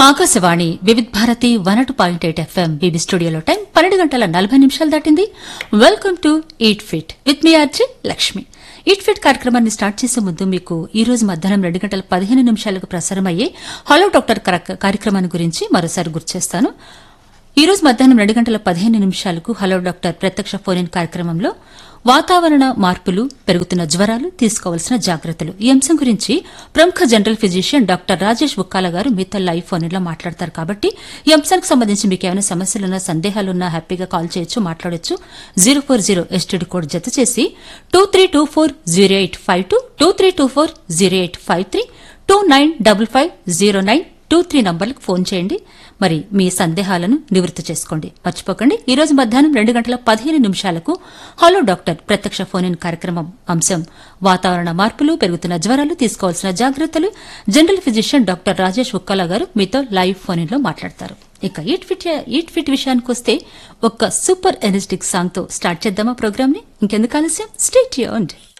Akashvani Vividh Bharati one అటు point eight FM బీబీ స్టూడియోలో టైం పన్నెండు గంటల నలభై నిమిషాలు దాటింది welcome to eat fit with me RJ Lakshmi eat fit కార్యక్రమాన్ని స్టార్ట్ చేసే ముందు మీకు ఈ రోజు మధ్యాహ్నం రెండు గంటల పదిహేను నిమిషాలకు ప్రసారమయ్యే హలో డాక్టర్ కర- కార్యక్రమాన్ని గురించి మరోసారి గుర్తు చేస్తాను ఈ రోజు మధ్యాహ్నం రెండు గంటల పదిహేను నిమిషాలకు హలో డాక్టర్ ప్రత్యక్ష ఫోన్ ఇన్ కార్యక్రమంలో వాతావరణ మార్పులు పెరుగుతున్న జ్వరాలు తీసుకోవాల్సిన జాగ్రత్తలు ఈ అంశం గురించి ప్రముఖ general physician doctor Rajesh Bukkala garu మీతో లైవ్ ఫోన్ లో మాట్లాడతారు కాబట్టి ఈ అంశానికి సంబంధించి మీకు ఏమైనా సమస్యలున్నా సందేహాలున్నా హ్యాపీగా కాల్ చేయొచ్చు మాట్లాడొచ్చు zero four zero STD code జత చేసి two three two four zero eight five two two three two four zero eight five three two nine double five zero nine two three నంబర్లకు ఫోన్ చేయండి మరి మీ సందేహాలను నివృత్తి చేసుకోండి మర్చిపోకండి ఈ రోజు మధ్యాహ్నం రెండు గంటల పదిహేను నిమిషాలకు హలో డాక్టర్ ప్రత్యక్ష ఫోన్ ఇన్ కార్యక్రమం అంశం వాతావరణ మార్పులు పెరుగుతున్న జ్వరాలు తీసుకోవాల్సిన జాగ్రత్తలు general physician doctor Rajesh Ukkala garu మీతో లైవ్ ఫోన్ ఇన్ లో మాట్లాడతారు ఇక ఈట్ ఫిట్ ఈట్ ఫిట్ విషయానికి వస్తే ఒక సూపర్ ఎనర్జెటిక్ సాంగ్ తో స్టార్ట్ చేద్దామా ప్రోగ్రామ్ ని ఇంకెందుకు ఆలస్యం స్టేట్ యూన్డ్